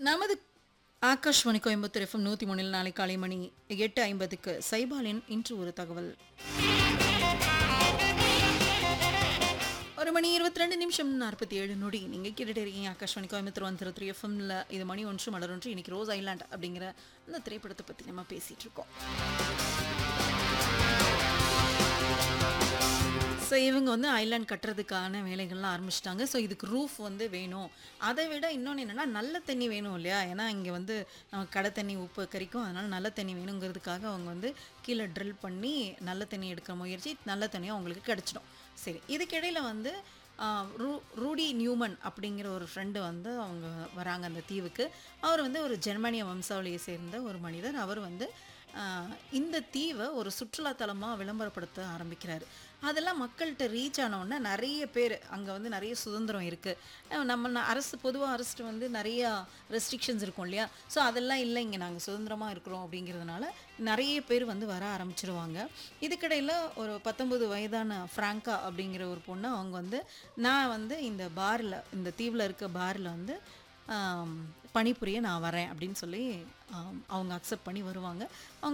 நமது ஆகாஷ்வாணி கோயம்புத்தூர் எஃப்எம் நூற்றி மூணில் நாளை காலை மணி எட்டு ஐம்பதுக்கு சைபாலின் இன்று ஒரு தகவல் ஒரு மணி இருபத்தி ரெண்டு நிமிஷம் நாற்பத்தி ஏழு நொடி நீங்கள் கேட்டுட்டு இருக்கீங்க ஆகாஷ்வாணி கோயம்புத்தூர் ஒன் த்ரீ எஃப்எம்ல இது மணி ஒன்று மலர் ஒன்று இன்னைக்கு ரோஸ் ஐலாண்ட் அப்படிங்கிற அந்த திரைப்படத்தை பற்றி நம்ம பேசிகிட்டு இருக்கோம் ஸோ இவங்க வந்து ஐலாண்ட் கட்டுறதுக்கான வேலைகள்லாம் ஆரம்பிச்சிட்டாங்க ஸோ இதுக்கு ரூஃப் வந்து வேணும் அதை விட இன்னொன்று என்னென்னா நல்ல தண்ணி வேணும் இல்லையா ஏன்னா இங்கே வந்து நமக்கு கடை தண்ணி உப்பு கறிக்கும் அதனால் நல்ல தண்ணி வேணுங்கிறதுக்காக அவங்க வந்து கீழே ட்ரில் பண்ணி நல்ல தண்ணி எடுக்கிற முயற்சி நல்ல தண்ணியும் அவங்களுக்கு கிடச்சிடும் சரி இதுக்கிடையில் வந்து ஆஹ், ரூ ரூடி நியூமன் அப்படிங்கிற ஒரு ஃப்ரெண்டு வந்து அவங்க வராங்க அந்த தீவுக்கு அவர் வந்து ஒரு ஜெர்மனிய வம்சாவளியை சேர்ந்த ஒரு மனிதர் அவர் வந்து ஆஹ், இந்த தீவை ஒரு சுற்றுலாத்தலமாக விளம்பரப்படுத்த ஆரம்பிக்கிறாரு அதெல்லாம் மக்கள்கிட்ட ரீச் ஆனவுடனே நிறைய பேர் அங்கே வந்து நிறைய சுதந்திரம் இருக்குது நம்ம ந- அரசு பொதுவாக அரசு வந்து நிறையா ரெஸ்ட்ரிக்ஷன்ஸ் இருக்கும் இல்லையா ஸோ அதெல்லாம் இல்லை இங்கே நாங்கள் சுதந்திரமாக இருக்கிறோம் அப்படிங்கிறதுனால நிறைய பேர் வந்து வர ஆரம்பிச்சிருவாங்க இதுக்கிடையில் ஒரு பத்தொன்பது வயதான ஃப்ராங்கா அப்படிங்கிற ஒரு பொண்ணு அவங்க வந்து நான் வந்து இந்த பாரில் இந்த தீவில் இருக்க பாரில் வந்து ஆம், பணிபுரிய நான் வரேன் அப்படின்னு சொல்லி ஆம், அவங்க அக்செப்ட் பண்ணி வருவாங்க அவங்க